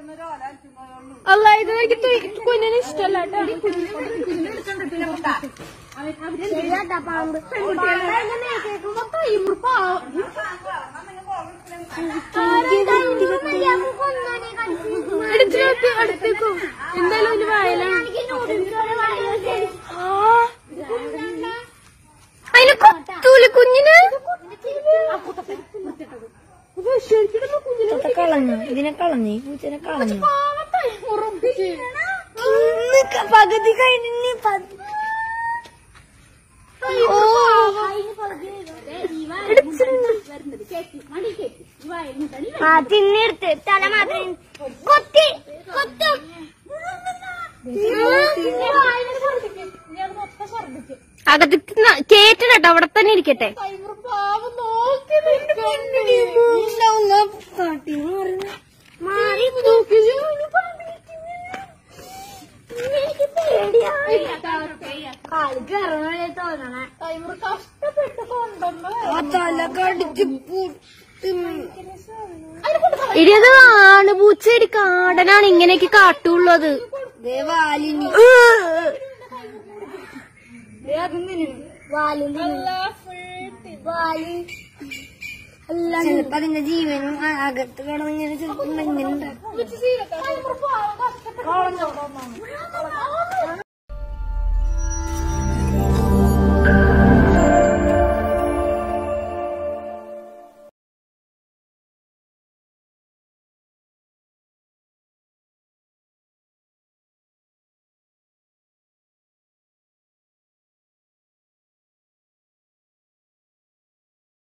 അല്ല ഇത് എനിക്ക് തു- കുഞ്ഞിന് ഇഷ്ടമല്ല ശരിയാട്ടാ പാമ്പ് എടുത്തിട്ട് അടുത്തേക്കും എന്തായാലും ഒരു വയലാണ് അതിന് കൊത്തൂല് കുഞ്ഞിന് കളഞ്ഞു ഇതിനെ കളഞ്ഞു ഈ പൂച്ചനെ കളഞ്ഞു ഇന്ന് ക- പകുതി കഴിഞ്ഞ് പകുതി ഓ ആ തിന്നെടുത്ത് തല മാത്രം കൊത്തി കൊത്തും അകത്ത് കേറ്റണം കേട്ടോ അവിടെ തന്നെ ഇരിക്കട്ടെ മാറി കാല് കയറണേ തോന്നണേ ആ തല കടിച്ച് ഇടി അത് ആണ് പൂച്ചേടി കാടനാണ് ഇങ്ങനെയൊക്കെ കാട്ടുള്ളത് വാലിനി വാലിന് വാലി ചിലപ്പോ അതിന്റെ ജീവനും ആ- അകത്ത് കിടന്ന് ഇങ്ങനെ ചിലപ്പോ ഇങ്ങനെ ഉണ്ടാക്കും